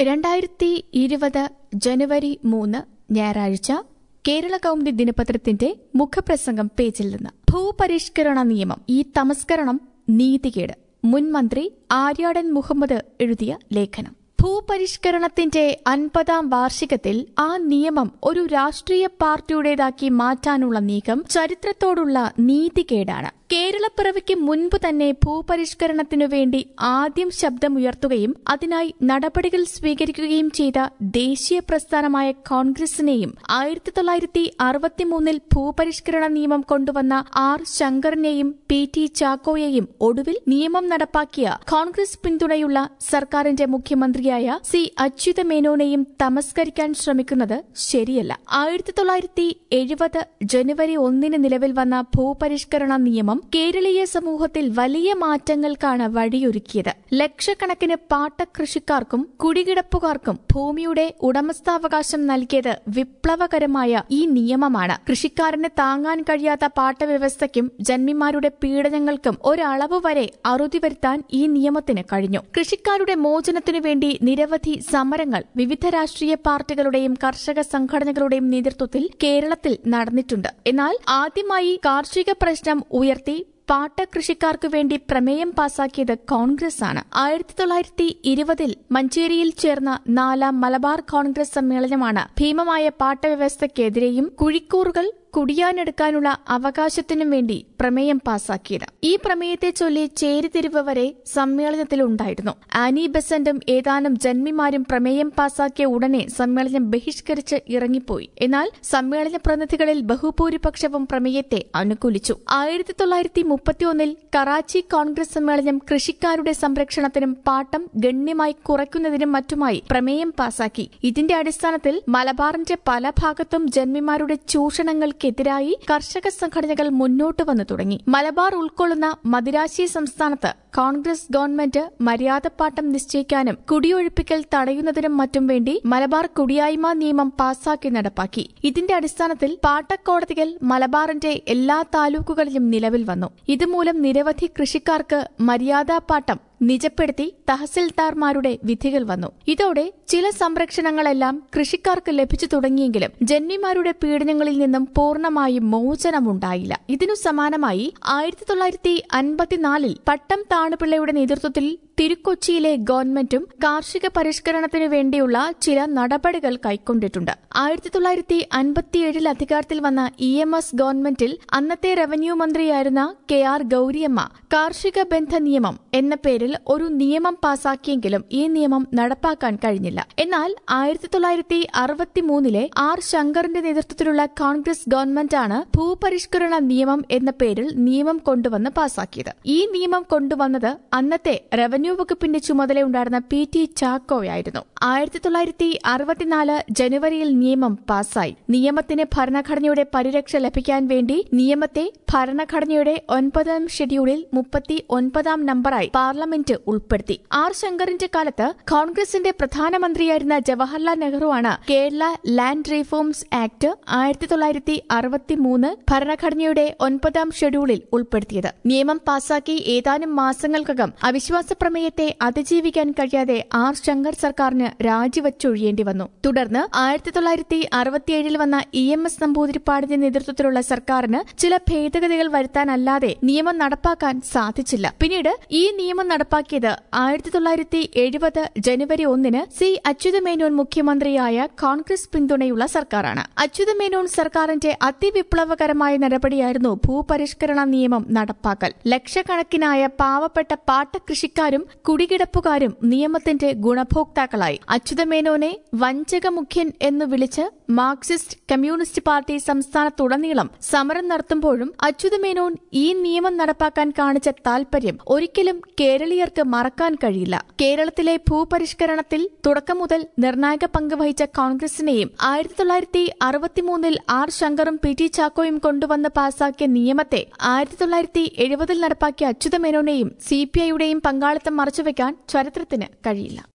രണ്ടായിരത്തി ഇരുപത് ജനുവരി മൂന്ന് ഞായറാഴ്ച കേരള കൗമുദി ദിനപത്രത്തിന്റെ മുഖപ്രസംഗം പേജിൽ നിന്ന് ഭൂപരിഷ്കരണ നിയമം ഈ തമസ്കരണം നീതികേട് മുൻ മന്ത്രി ആര്യാടൻ മുഹമ്മദ് എഴുതിയ ലേഖനം ഭൂപരിഷ്കരണത്തിന്റെ അൻപതാം വാർഷികത്തിൽ ആ നിയമം ഒരു രാഷ്ട്രീയ പാർട്ടിയുടേതാക്കി മാറ്റാനുള്ള നീക്കം ചരിത്രത്തോടുള്ള നീതികേടാണ് കേരളപ്പിറവിക്ക് മുൻപ് തന്നെ ഭൂപരിഷ്കരണത്തിനു വേണ്ടി ആദ്യം ശബ്ദമുയർത്തുകയും അതിനായി നടപടികൾ സ്വീകരിക്കുകയും ചെയ്ത ദേശീയ പ്രസ്ഥാനമായ കോൺഗ്രസിനെയും ആയിരത്തി തൊള്ളായിരത്തി അറുപത്തിമൂന്നിൽ ഭൂപരിഷ്കരണ നിയമം കൊണ്ടുവന്ന ആർ ശങ്കറിനെയും പി ടി ചാക്കോയെയും ഒടുവിൽ നിയമം നടപ്പാക്കിയ കോൺഗ്രസ് പിന്തുണയുള്ള സർക്കാരിന്റെ മുഖ്യമന്ത്രിയായ സി അച്യുത മേനോനെയും തമസ്കരിക്കാൻ ശ്രമിക്കുന്നത് ശരിയല്ല ആയിരത്തി തൊള്ളായിരത്തി എഴുപത് ജനുവരി ഒന്നിന് നിലവിൽ വന്ന ഭൂപരിഷ്കരണ നിയമം കേരളീയ സമൂഹത്തിൽ വലിയ മാറ്റങ്ങൾക്കാണ് വഴിയൊരുക്കിയത് ലക്ഷക്കണക്കിന് പാട്ടകൃഷിക്കാർക്കും കുടികിടപ്പുകാർക്കും ഭൂമിയുടെ ഉടമസ്ഥാവകാശം നൽകിയത് വിപ്ലവകരമായ ഈ നിയമമാണ് കൃഷിക്കാരന് താങ്ങാൻ കഴിയാത്ത പാട്ടവ്യവസ്ഥയ്ക്കും ജന്മിമാരുടെ പീഡനങ്ങൾക്കും ഒരളവ് വരെ അറുതി വരുത്താൻ ഈ നിയമത്തിന് കഴിഞ്ഞു കൃഷിക്കാരുടെ മോചനത്തിനു വേണ്ടി നിരവധി സമരങ്ങൾ വിവിധ രാഷ്ട്രീയ പാർട്ടികളുടെയും കർഷക സംഘടനകളുടെയും നേതൃത്വത്തിൽ കേരളത്തിൽ നടന്നിട്ടുണ്ട് എന്നാൽ ആദ്യമായി കാർഷിക പ്രശ്നം ഉയർത്തി പാട്ടകൃഷിക്കാർക്കു വേണ്ടി പ്രമേയം പാസാക്കിയത് കോൺഗ്രസ് ആണ് ആയിരത്തി തൊള്ളായിരത്തി ഇരുപതിൽ മഞ്ചേരിയിൽ ചേർന്ന നാലാം മലബാർ കോൺഗ്രസ് സമ്മേളനമാണ് ഭീമമായ പാട്ടവ്യവസ്ഥയ്ക്കെതിരെയും കുഴിക്കൂറുകൾ കുടിയാനെടുക്കാനുള്ള അവകാശത്തിനും വേണ്ടി പ്രമേയം പാസാക്കിയത് ഈ പ്രമേയത്തെ ചൊല്ലി ചേരിതിരിവ് വരെ സമ്മേളനത്തിലുണ്ടായിരുന്നു ആനി ബെസന്റും ഏതാനും ജന്മിമാരും പ്രമേയം പാസാക്കിയ ഉടനെ സമ്മേളനം ബഹിഷ്കരിച്ച് ഇറങ്ങിപ്പോയി എന്നാൽ സമ്മേളന പ്രതിനിധികളിൽ ബഹുഭൂരിപക്ഷവും പ്രമേയത്തെ അനുകൂലിച്ചു ആയിരത്തി തൊള്ളായിരത്തി മുപ്പത്തിയൊന്നിൽ കറാച്ചി കോൺഗ്രസ് സമ്മേളനം കൃഷിക്കാരുടെ സംരക്ഷണത്തിനും പാട്ടം ഗണ്യമായി കുറയ്ക്കുന്നതിനും മറ്റുമായി പ്രമേയം പാസാക്കി ഇതിന്റെ അടിസ്ഥാനത്തിൽ മലബാറിന്റെ പല ഭാഗത്തും ജന്മിമാരുടെ ചൂഷണങ്ങൾക്കെതിരായി കർഷക സംഘടനകൾ മുന്നോട്ട് വന്നു തുടങ്ങി മലബാർ ഉൾക്കൊള്ളുന്ന മദിരാശി സംസ്ഥാനത്ത് കോൺഗ്രസ് ഗവൺമെന്റ് മര്യാദപ്പാട്ടം നിശ്ചയിക്കാനും കുടിയൊഴിപ്പിക്കൽ തടയുന്നതിനും മറ്റും വേണ്ടി മലബാർ കുടിയായ്മ നിയമം പാസാക്കി നടപ്പാക്കി ഇതിന്റെ അടിസ്ഥാനത്തിൽ പാട്ടക്കോടതികൾ മലബാറിന്റെ എല്ലാ താലൂക്കുകളിലും നിലവിൽ വന്നു ഇതുമൂലം നിരവധി കൃഷിക്കാർക്ക് മര്യാദാപ്പാട്ടം നിജപ്പെടുത്തി തഹസിൽദാർമാരുടെ വിധികൾ വന്നു ഇതോടെ ചില സംരക്ഷണങ്ങളെല്ലാം കൃഷിക്കാർക്ക് ലഭിച്ചു തുടങ്ങിയെങ്കിലും ജന്മിമാരുടെ പീഡനങ്ങളിൽ നിന്നും പൂർണ്ണമായും മോചനമുണ്ടായില്ല ഇതിനു സമാനമായി ആയിരത്തി തൊള്ളായിരത്തി അൻപത്തിനാലിൽ പട്ടം താണുപിള്ളയുടെ നേതൃത്വത്തിൽ തിരുക്കൊച്ചിയിലെ ഗവൺമെന്റും കാർഷിക പരിഷ്കരണത്തിനു വേണ്ടിയുള്ള ചില നടപടികൾ കൈക്കൊണ്ടിട്ടുണ്ട് ആയിരത്തി തൊള്ളായിരത്തി അൻപത്തിയേഴിൽ അധികാരത്തിൽ വന്ന ഇ എം എസ് ഗവൺമെന്റിൽ അന്നത്തെ റവന്യൂ മന്ത്രിയായിരുന്ന കെ ആർ ഗൌരിയമ്മ കാർഷിക ബന്ധ നിയമം എന്ന പേരിൽ ഒരു നിയമം പാസാക്കിയെങ്കിലും ഈ നിയമം നടപ്പാക്കാൻ കഴിഞ്ഞില്ല എന്നാൽ ആയിരത്തി തൊള്ളായിരത്തി അറുപത്തിമൂന്നിലെ ആർ ശങ്കറിന്റെ നേതൃത്വത്തിലുള്ള കോൺഗ്രസ് ഗവൺമെന്റാണ് ഭൂപരിഷ്കരണ നിയമം എന്ന പേരിൽ നിയമം കൊണ്ടുവന്ന് പാസാക്കിയത് ഈ നിയമം കൊണ്ടുവന്നത് അന്നത്തെ റവന്യൂ വകുപ്പിന്റെ ചുമതലയുണ്ടായിരുന്ന പി ടി ചാക്കോയായിരുന്നു ആയിരത്തി തൊള്ളായിരത്തി അറുപത്തിനാല് ജനുവരിയിൽ നിയമം പാസായി നിയമത്തിന് ഭരണഘടനയുടെ പരിരക്ഷ ലഭിക്കാൻ വേണ്ടി നിയമത്തെ ഭരണഘടനയുടെ ഒൻപതാം ഷെഡ്യൂളിൽ മുപ്പത്തി ഒൻപതാം നമ്പറായി പാർലമെന്റ് ഉൾപ്പെടുത്തി ആർ ശങ്കറിന്റെ കാലത്ത് കോൺഗ്രസിന്റെ പ്രധാനമന്ത്രിയായിരുന്ന ജവഹർലാൽ നെഹ്റുവാണ് കേരള ലാൻഡ് റീഫോംസ് ആക്ട് ആയിരത്തി തൊള്ളായിരത്തി അറുപത്തിമൂന്ന് ഭരണഘടനയുടെ ഒൻപതാം ഷെഡ്യൂളിൽ ഉൾപ്പെടുത്തിയത് നിയമം പാസാക്കി ഏതാനും മാസങ്ങൾക്കകം അവിശ്വാസ പ്രമേയത്തെ അതിജീവിക്കാൻ കഴിയാതെ ആർ ശങ്കർ സർക്കാരിന് രാജിവച്ചൊഴിയേണ്ടി വന്നു തുടർന്ന് ആയിരത്തി തൊള്ളായിരത്തി അറുപത്തിയേഴിൽ വന്ന ഇ എം എസ് നമ്പൂതിരിപ്പാടിന്റെ നേതൃത്വത്തിലുള്ള സർക്കാരിന് ചില ഭേദഗതികൾ വരുത്താനല്ലാതെ നിയമം നടപ്പാക്കാൻ സാധിച്ചില്ല പിന്നീട് ഈ നിയമം നടപ്പാക്കിയത് ആയിരത്തി തൊള്ളായിരത്തി എഴുപത് ജനുവരി ഒന്നിന് സി അച്യുതമേനോൻ മുഖ്യമന്ത്രിയായ കോൺഗ്രസ് പിന്തുണയുള്ള സർക്കാരാണ് അച്യുതമേനോൻ സർക്കാരിന്റെ അതിവിപ്ലവകരമായ നടപടിയായിരുന്നു ഭൂപരിഷ്കരണ നിയമം നടപ്പാക്കൽ ലക്ഷക്കണക്കിനായ പാവപ്പെട്ട പാട്ടകൃഷിക്കാരും കുടികിടപ്പുകാരും നിയമത്തിന്റെ ഗുണഭോക്താക്കളായി അച്യുതമേനോനെ വഞ്ചക മുഖ്യൻ എന്ന് വിളിച്ച് മാർക്സിസ്റ്റ് കമ്മ്യൂണിസ്റ്റ് പാർട്ടി സംസ്ഥാനത്തുടനീളം സമരം നടത്തുമ്പോഴും അച്യുതമേനോൻ ഈ നിയമം നടപ്പാക്കാൻ കാണിച്ച താൽപര്യം ഒരിക്കലും കേരളീയർക്ക് മറക്കാൻ കഴിയില്ല കേരളത്തിലെ ഭൂപരിഷ്കരണത്തിൽ തുടക്കം മുതൽ നിർണായക പങ്ക് വഹിച്ച കോൺഗ്രസിനെയും ആയിരത്തി തൊള്ളായിരത്തി അറുപത്തിമൂന്നിൽ ആർ ശങ്കറും പി ടി ചാക്കോയും കൊണ്ടുവന്ന് പാസാക്കിയ നിയമത്തെ ആയിരത്തി തൊള്ളായിരത്തി എഴുപതിൽ നടപ്പാക്കിയ അച്യുതമേനോനെയും സി പി ഐയുടെയും പങ്കാളിത്തം മറച്ചുവെക്കാൻ ചരിത്രത്തിന് കഴിയില്ല